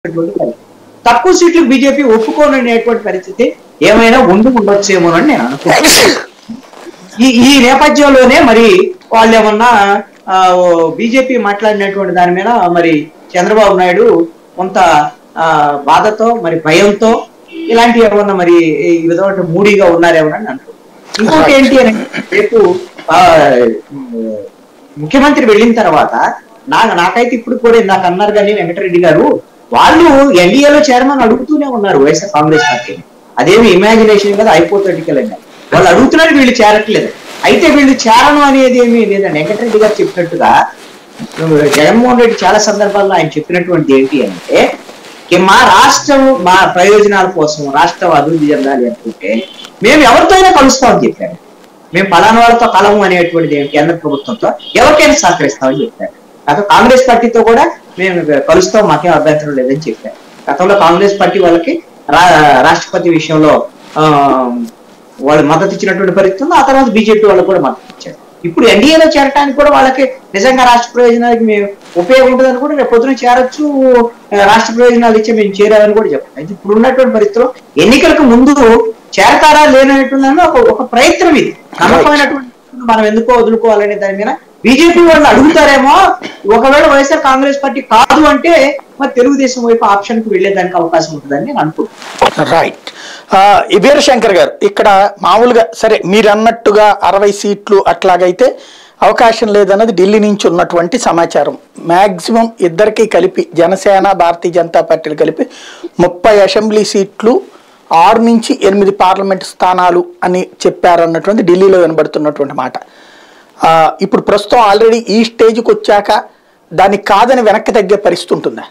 అనేటువంటి పరిస్థితి. తక్కువ సీట్లు బీజేపీ ఒప్పుకోననేటువంటి పరిస్థితి ఏమైనా ఉండి ఉండొచ్చేమోనని నేను అనుకుంటున్నాను ఈ ఈ నేపథ్యంలోనే మరి వాళ్ళు ఏమన్నా బీజేపీ మాట్లాడినటువంటి దాని మీద మరి చంద్రబాబు నాయుడు కొంత ఆ, బాధతో మరి భయంతో ఇలాంటివి ఏమన్నా మరి ఈ విధమైన మూడీగా ఉన్నారేమోనని అనుకుంటున్నాను ఇంకోటి ఏంటి అని రేపు ఆ, ముఖ్యమంత్రి వెళ్ళిన తర్వాత నాకు నాకైతే ఇప్పుడు కూడా నాకు అన్నారు కానీ వెంకటరెడ్డి గారు వాళ్ళు ఎన్డీఏలో చేరమని అడుగుతూనే ఉన్నారు వైఎస్ఆర్ కాంగ్రెస్ పార్టీ అదేమి ఇమాజినేషన్ కదా హైపోథెటికల్ అండి వాళ్ళు అడుగుతున్నారు వీళ్ళు చేరట్లేదు అయితే వీళ్ళు చేరను అనేది ఏమీ లేదండి వెంకటరెడ్డి గారు చెప్పినట్టుగా జగన్మోహన్ రెడ్డి చాలా సందర్భాల్లో ఆయన చెప్పినటువంటి ఏంటి అంటే "కి మా రాష్ట్రం మా ప్రయోజనాల కోసం రాష్ట్రం అభివృద్ధి చెందాలి అనుకుంటే మేము ఎవరితో అయినా కలుస్తామని చెప్పారు మేము పలానా వాళ్ళతో కలము అనేటువంటిది ఏమి కేంద్ర ప్రభుత్వంతో ఎవరికైనా సహకరిస్తామని చెప్పారు కాకపోతే కాంగ్రెస్ పార్టీతో కూడా మేము కలుస్తాం మాకేం అభ్యంతరం లేదని చెప్పారు గతంలో కాంగ్రెస్ పార్టీ వాళ్ళకి రా రాష్ట్రపతి విషయంలో ఆ, వాళ్ళు మద్దతు ఇచ్చినటువంటి పరిస్థితి ఉంది ఆ తర్వాత బీజేపీ వాళ్ళు కూడా మద్దతు ఇచ్చారు ఇప్పుడు ఎన్డీఏలో చేరడానికి కూడా వాళ్ళకి నిజంగా రాష్ట్ర ప్రయోజనాలకి మేము ఉపయోగం ఉంటుందని కూడా రేపు పొద్దున చేరొచ్చు ఆ, రాష్ట్ర ప్రయోజనాలు ఇచ్చి మేము చేరామని కూడా చెప్తాం అయితే ఇప్పుడు ఉన్నటువంటి పరిస్థితిలో ఎన్నికలకు ముందు చేరతారా లేనటువంటి ఒక ఒక ప్రయత్నం ఇది నమ్మకమైనటువంటి మనం ఎందుకో వదులుకోవాలనే దాని మీద బీజేపీ వాళ్ళు అడుగుతారేమో ఒకవేళ వైఎస్ఆర్ కాంగ్రెస్ పార్టీ కాదు అంటే మరి తెలుగుదేశం వైపు ఆప్షన్ కి వెళ్లేదానికి అవకాశం ఉంటుందని నేను అనుకుంటున్నాను రైట్ ఈ వీరశంకర్ గారు ఇక్కడ మామూలుగా సరే మీరు అన్నట్టుగా అరవై సీట్లు అట్లాగైతే అవకాశం లేదన్నది ఢిల్లీ నుంచి ఉన్నటువంటి సమాచారం మాక్సిమం ఇద్దరికి కలిపి జనసేన భారతీయ జనతా పార్టీలు కలిపి ముప్పై అసెంబ్లీ సీట్లు ఆరు నుంచి ఎనిమిది పార్లమెంట్ స్థానాలు అని చెప్పారన్నటువంటి ఢిల్లీలో వినబడుతున్నటువంటి మాట ఆ, ఇప్పుడు ప్రస్తుతం ఆల్రెడీ ఈ స్టేజ్కి వచ్చాక దాన్ని కాదని వెనక్కి తగ్గే పరిస్థితి ఉంటుందా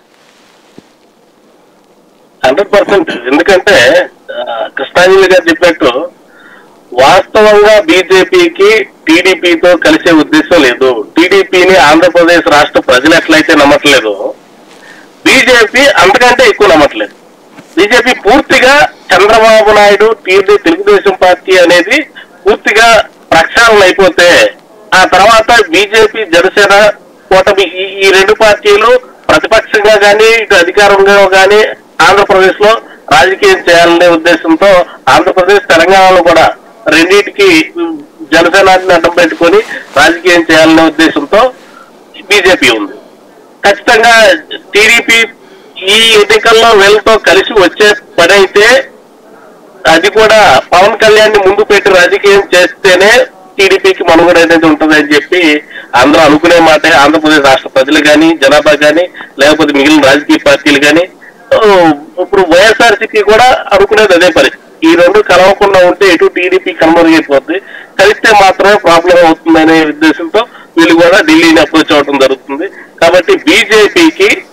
హండ్రెడ్ పర్సెంట్ ఎందుకంటే ఆ, కృష్ణాంజలి గారు చెప్పినట్టు వాస్తవంగా బీజేపీకి టీడీపీతో కలిసే ఉద్దేశం లేదు టీడీపీని ఆంధ్రప్రదేశ్ రాష్ట్ర ప్రజలు ఎట్లయితే నమ్మట్లేదు బీజేపీ అంతకంటే ఎక్కువ నమ్మట్లేదు బీజేపీ పూర్తిగా చంద్రబాబు నాయుడు టీడీ తెలుగుదేశం పార్టీ అనేది పూర్తిగా ప్రక్షాళన అయిపోతే ఆ తర్వాత బీజేపీ జనసేన కూటమి ఈ ఈ రెండు పార్టీలు ప్రతిపక్షంగా కానీ ఇటు అధికారంగా కానీ ఆంధ్రప్రదేశ్ లో రాజకీయం చేయాలనే ఉద్దేశంతో ఆంధ్రప్రదేశ్ తెలంగాణలో కూడా రెండింటికి జనసేనాన్ని అడ్డం పెట్టుకొని రాజకీయం చేయాలనే ఉద్దేశంతో బీజేపీ ఉంది ఖచ్చితంగా టీడీపీ ఈ ఎన్నికల్లో వీళ్ళతో కలిసి వచ్చే పని అయితే అది కూడా పవన్ కళ్యాణ్ ని ముందు పెట్టి రాజకీయం చేస్తేనే టీడీపీకి మనుగడ అనేది ఉంటుంది అని చెప్పి అందరూ అనుకునే మాట ఆంధ్రప్రదేశ్ రాష్ట్ర ప్రజలు కానీ జనాభా కానీ లేకపోతే మిగిలిన రాజకీయ పార్టీలు కానీ ఇప్పుడు వైఎస్ఆర్సీపీ కూడా అనుకునేది అదే పరిస్థితి ఈ రెండు కలవకుండా ఉంటే ఎటు టీడీపీ కనుమరుగైపోద్ది కలిస్తే మాత్రమే ప్రాబ్లం అవుతుంది అనే ఉద్దేశంతో వీళ్ళు కూడా ఢిల్లీని అప్రోచ్ అవడం జరుగుతుంది కాబట్టి బీజేపీకి